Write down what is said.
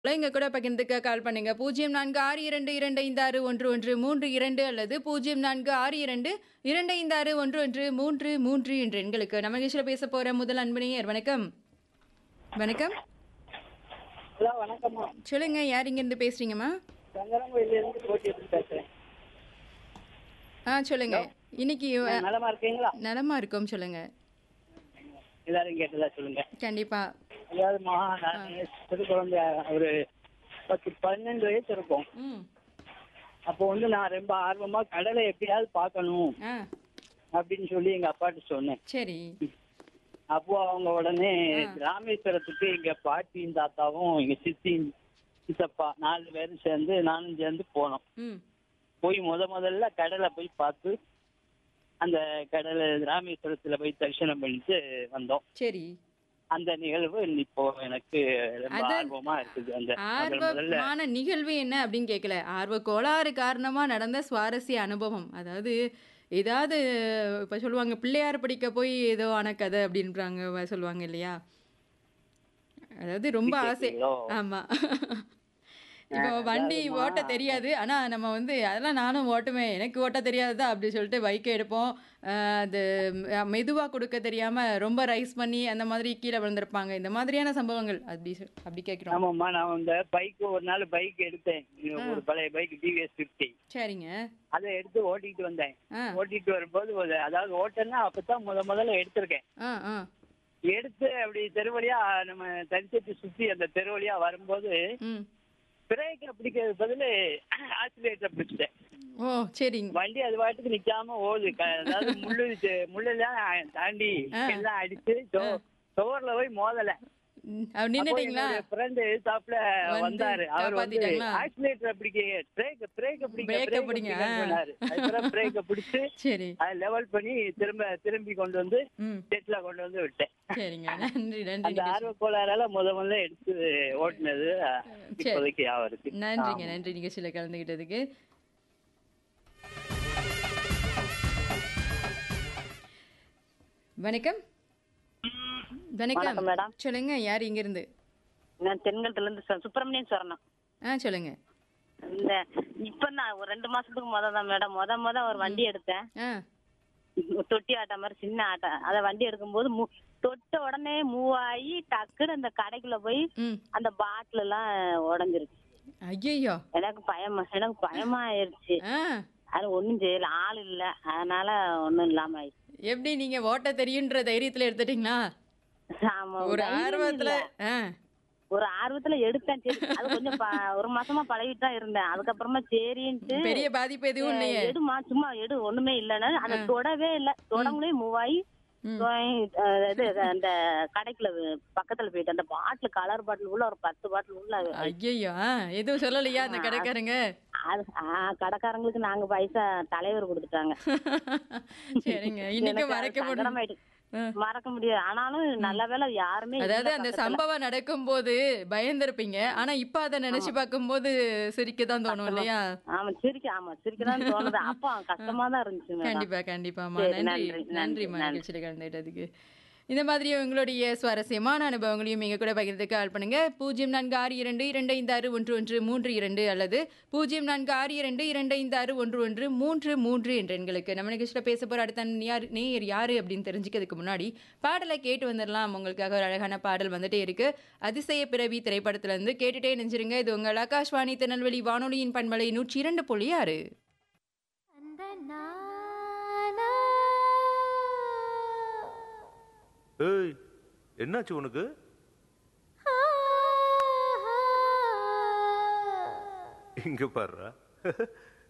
எங்க கூட பகிர்ந்துக்க கால் பண்ணுங்க பூஜ்ஜியம் நான்கு ஆறு இரண்டு இரண்டு ஐந்து ஆறு ஒன்று ஒன்று மூன்று இரண்டு அல்லது பூஜ்ஜியம் நான்கு ஆறு இரண்டு இரண்டு ஐந்து ஆறு ஒன்று ஒன்று மூன்று மூன்று என்ற எண்களுக்கு நம்ம நிகழ்ச்சியில் பேச போற முதல் அன்பனையர் வணக்கம் வணக்கம் ஹலோ வணக்கம்மா சொல்லுங்க யார் இங்கேருந்து பேசுறீங்கம்மா சங்கரங்கோயிலேருந்து போட்டி எடுத்து பேசுறேன் ஆ சொல்லுங்க இன்னைக்கு அஹ், நலமா இருக்கீங்களா நலமா இருக்கோம் சொல்லுங்க எல்லாரும் கேட்டதா சொல்லுங்க கண்டிப்பா அதாவதுமா நான் சிறு குழந்தை ஒரு பத்து பன்னெண்டு வயசு இருக்கும் ம் அப்போ வந்து நான் ரொம்ப ஆர்வமா கடலை எப்படியாவது பார்க்கணும் ஆ அப்படின்னு சொல்லி எங்க அப்பாட்ட சொன்னேன் சரி அப்போ அவங்க உடனே ராமேஸ்வரத்துக்கு எங்க பாட்டியும் தாத்தாவும் எங்க சித்தியும் சித்தப்பா நாலு பேரும் சேர்ந்து நானும் சேர்ந்து போனோம் ம் போய் முத முதல்ல கடலை போய் பார்த்து அந்த கடலை ராமேஸ்வரத்துல போய் தரிசனம் பண்ணிட்டு வந்தோம் சரி அந்த நிகழ்வு இப்போ எனக்கு ரொம்ப அது- ஆர்வமா இருக்குது அந்த முதல் முதல்ல ஆர்வமான நிகழ்வு என்ன அப்படின்னு கேட்கல ஆர்வ கோளாறு காரணமா நடந்த சுவாரஸ்ய அனுபவம் அதாவது ஏதாவது இப்ப சொல்லுவாங்க பிள்ளையார் படிக்க போய் ஏதோ ஆன கதை அப்படின்றாங்க சொல்லுவாங்க இல்லையா அதாவது ரொம்ப ஆசை கேட்டீங்களோ? ஆமா இப்போ வண்டி ஓட்ட தெரியாது ஆனா நம்ம வந்து அதெல்லாம் நானும் ஓட்டுவேன் எனக்கு ஓட்ட தெரியாததா அப்படி சொல்லிட்டு பைக்கை எடுப்போம் அஹ் அது அஹ் மெதுவா கொடுக்க தெரியாம ரொம்ப ரைஸ் பண்ணி அந்த மாதிரி கீழே விழுந்திருப்பாங்க இந்த மாதிரியான சம்பவங்கள் அப்படி சொ- அப்படி கேட்கிறோம் ஆமாம்மா நான் இந்த பைக் ஒரு நாள் பைக் எடுத்தேன் ஒரு பழைய பைக் டிவிஎஸ் பிப்டி சரிங்க அதை எடுத்து ஓட்டிட்டு வந்தேன் ஆ ஓட்டிட்டு வரும்போது ஒரு அதாவது ஓட்டன்னா அப்பதான் முத முதல்ல எடுத்திருக்கேன் ஆ ஆ எடுத்து அப்படி தெரு வழியா நம்ம தனிச்சட்டி சுத்தி அந்த தெரு வழியா வரும்போது ம் பிரேக்கை பிடிக்கிறது பதில் ஆக்சிலேட்டரை பிடிச்சிட்டேன் ஓ சரிங்க வண்டி அது பாட்டுக்கு நிக்காம ஓடுது க- அதாவது முள்ளு இது- முள்ளெல்லாம் தாண்டி ஆ. எல்லாம் அடிச்சு சோர்ல போய் மோதல ம், அவர் நின்னுட்டீங்களா ஃப்ரெண்டு சாப்ல வந்து வந்தாரு அவர் வந்து காப்பாத்திட்டாங்களா? ஆக்சிலேட்டர் பிடிக்க பிரேக் பிரேக் பிடிக்க Brake அ பிரேக் பிடிங்க, பிடிங்க ஆ. சொன்னாரு அதுக்கப்புறம் பிரேக்க பிடிச்சு சரி அதை லெவல் பண்ணி திரும்ப திரும்பி கொண்டு வந்து ம் செட்ல கொண்டு வந்து விட்டேன் சரிங்க நன்றி நன்றி அந்த ஆர்வ கோளாறால முத முதல்ல எடுத்து ஓட்டுனது இப்போதைக்கு ஞாபகம் இருக்கு நன்றிங்க நன்றி நிகழ்ச்சியில் கலந்துக்கிட்டதுக்கு வணக்கம் வணக்கம் வணக்கம் மேடம். சொல்லுங்க யார் இங்கிருந்து நான் தென்கலத்துல இருந்து சு- சுப்பிரமணியன் சொல்லணும் ஆ சொல்லுங்க இந்த இப்ப நான் ஒரு ரெண்டு மாசத்துக்கு முத தான் மேடம் முத முத ஒரு வண்டி எடுத்தேன் ஆ தொட்டி ஆட்டோ மாதிரி சின்ன ஆட்டோ அத வண்டி எடுக்கும்போது மு- தொட்ட உடனே மூவ் ஆகி டக்குன்னு அந்த கடைக்குள்ள போய் ம் அந்த பாட்டில் எல்லாம் உடஞ்சிருச்சு ஐயோ எனக்கு பயமா எனக்கு பயமா ஆயிருச்சு ஆ அது ஒண்ணும் செய்யல ஆள் இல்ல அதனால ஒண்ணும் இல்லாம ஆயிடுச்சு எப்படி நீங்க ஓட்ட தெரியுன்ற தைரியத்துல எடுத்துட்டீங்களா ஆமா ஒரு தைரியம் ஆர்வத்துல இல்ல. ஆ ஒரு ஆர்வத்துல எடுத்தேன் சரி அது கொஞ்சம் ப- ஒரு மாசமா பழகிட்டு தான் இருந்தேன் அதுக்கப்புறமா சரின்ட்டு பெரிய பாதிப்பு எதுவும் இல்லையே எடுமா சும்மா எடு ஒண்ணுமே இல்லைன்னு அந்த தொடவே இல்ல தொடங்களே மூவ் ஆகி ம். அஹ் இது அந்த கடைக்குள்ள பக்கத்துல போயிட்டு அந்த பாட்டில் கலர் பாட்டில் உள்ள ஒரு பத்து பாட்டில் உள்ள ஐயோ ஆ எதுவும் சொல்லலையா அந்த கடைக்காரங்க அது ஆ, கடைக்காரங்களுக்கு நாங்க பைசா தலைவர் கொடுத்துட்டாங்க சரிங்க இன்னைக்கு எனக்கு அது மறைக்க முடியும் சங்கடமாயிட்டு. ஆ. மறக்க முடியாது ஆனாலும் நல்ல வேளை யாருமே இல்ல அதாவது அந்த பக்கத்துல. சம்பவம் நடக்கும்போது பயந்திருப்பீங்க ஆனா இப்ப அதை நினைச்சு பார்க்கும்போது சிரிக்க தான் தோணும் இல்லையா ஆமா சிரிக்க ஆமா சிரிக்கதான் தோணுது அப்போ கஷ்டமா தான் இருந்துச்சு மேடம் கண்டிப்பா கண்டிப்பாமா சரி, நன்றி நன்றி, நன்றி நன்றி, மகிழ்ச்சியில் கலந்துட்டதுக்கு இந்த மாதிரி உங்களுடைய சுவாரஸ்யமான அனுபவங்களையும் எங்க கூட பகிர்ந்துக்க கால் பண்ணுங்க பூஜ்ஜியம் நான்கு ஆறு இரண்டு இரண்டு ஐந்து ஆறு ஒன்று ஒன்று மூன்று இரண்டு அல்லது பூஜ்ஜியம் நான்கு ஆறு இரண்டு இரண்டு ஐந்து ஆறு ஒன்று ஒன்று மூன்று மூன்று என்ற எண்களுக்கு நம்ம நிகழ்ச்சியில் பேச போற அடுத்த யார் நேயர் யாரு அப்படின்னு தெரிஞ்சுக்கிறதுக்கு முன்னாடி பாடலை கேட்டு வந்துடலாம் உங்களுக்காக ஒரு அழகான பாடல் வந்துட்டே இருக்கு அதிசய பிறவி திரைப்படத்துல இருந்து கேட்டுட்டே நெஞ்சிருங்க இது உங்கள் ஆகாஷ்வாணி திருநெல்வேலி வானொலியின் பண்பலை நூற்றி இரண்டு புள்ளி ஆறு அந்த நானா ஏய் என்னாச்சு உனக்கு ஆ, ஆ. இங்க பாருடா